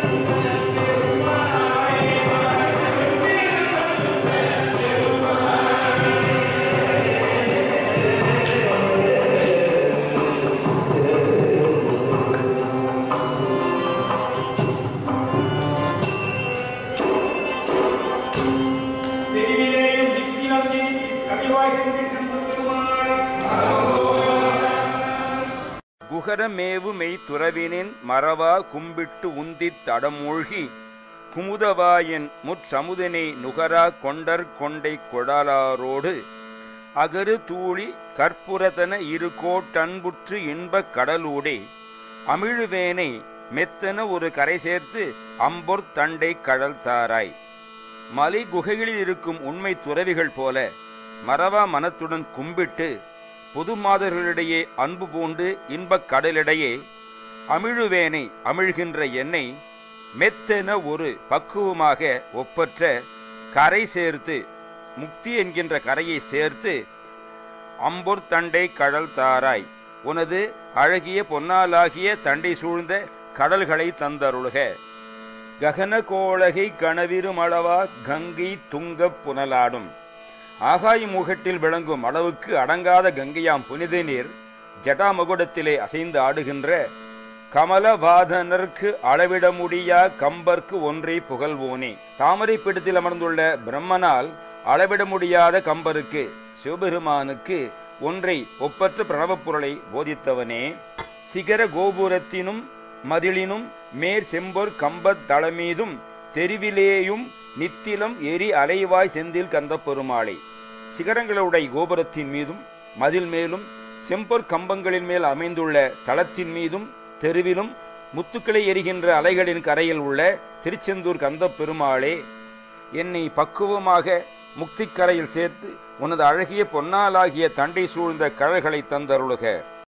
தெருவிலேயும் நித்திலம் ஜெனிசி கவிவாய் சென்றிருக்கும் பெருமாள் குகரமேவு மெய் துறவினின் மறவா கும்பிட்டு உந்தித் தடமூழ்கி குமுதவாயன் முற்சமுதனை நுகரா கொண்டர் கொண்டை கொடாலாரோடு அகரு தூளி கற்புரதன இருக்கோட்டன்புற்று இன்பக் கடலூடே அமிழுவேனை மெத்தன ஒரு கரை சேர்த்து அம்பொற் தண்டை கடல் தாராய் மலை குகைகளில் இருக்கும் உண்மை துறவிகள் போல மறவா மனத்துடன் கும்பிட்டு பொது மாதர்களிடையே அன்பு பூண்டு இன்பக் கடலிடையே அமிழுவேனை அமிழ்கின்ற என்னை மெத்தென ஒரு பக்குவமாக ஒப்பற்ற கரை சேர்த்து முக்தி என்கின்ற கரையை சேர்த்து அம்பொர் தண்டை கடல் தாராய் உனது அழகிய பொன்னாலாகிய தண்டை சூழ்ந்த கடல்களை தந்தருளுக ககன கோளகை கனவிருமளவா கங்கை துங்கப் புனலாடும் ஆகாய முகட்டில் விளங்கும் அளவுக்கு அடங்காத கங்கையாம் புனித நீர் ஜடாமகுடத்திலே அசைந்து ஆடுகின்ற கமலவாதனர்க்கு அளவிட முடியா கம்பர்க்கு ஒன்றை புகழ்வோனே தாமரை பீடத்தில் அமர்ந்துள்ள பிரம்மனால் அளவிட முடியாத கம்பருக்கு சிவபெருமானுக்கு ஒன்றை ஒப்பற்ற பிரணவப் பொருளை போதித்தவனே சிகர கோபுரத்தினும் மதிலினும் மேற் செம்பொர் கம்பத் தளமீதும் தெருவிலேயும் நித்திலம் எரி அலைவாய் செந்தில் கந்த பெருமாளை சிகரங்களுடைய கோபுரத்தின் மீதும் மதில் மேலும் செம்பொற் கம்பங்களின் மேல் அமைந்துள்ள தளத்தின் மீதும் தெருவிலும் முத்துக்களை எரிகின்ற அலைகளின் கரையில் உள்ள திருச்செந்தூர் கந்த பெருமாளே என்னை பக்குவமாக முக்திக்கரையில் சேர்த்து உனது அழகிய பொன்னாலாகிய தண்டை சூழ்ந்த கழல்களை தந்தருளுக